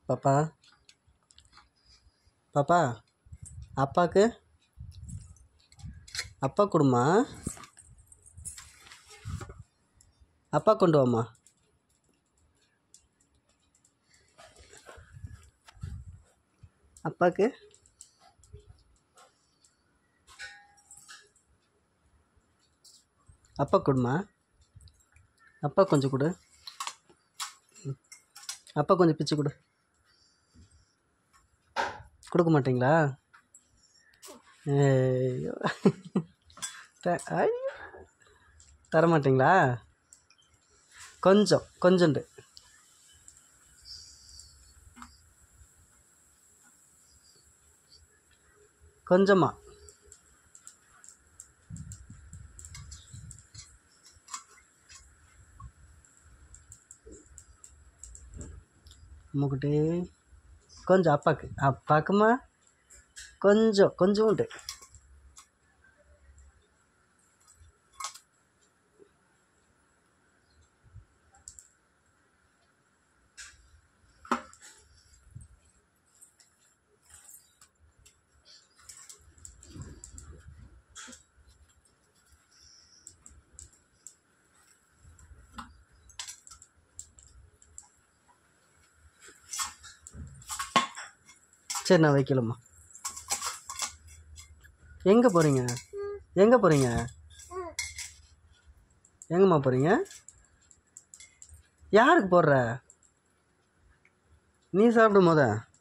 பாப்பா பாப்பா அப்பாவுக்கு அப்பா கொடுமா அப்பா கொண்டு வாம்மா அப்பாவுக்கு அப்பா கொடுமா அப்பா கொஞ்சம் கொடு ம். அப்பா கொஞ்சம் பிச்சு கொடு கொடுக்க மாட்டீங்களா ஐயோ த- ஐயோ தர மாட்டீங்களா கொஞ்சம் கொஞ்சண்டு கொஞ்சமா அம்முக்கிட்டே கொஞ்சம் அப்பாக்கு அப்பாக்குமா கொஞ்சம் கொஞ்சோண்டு சரி நான் வைக்கலம்மா எங்கே போகிறீங்க எங்கே போகிறீங்க எங்கம்மா போகிறீங்க யாருக்கு போடுற நீ சாப்பிடும் போத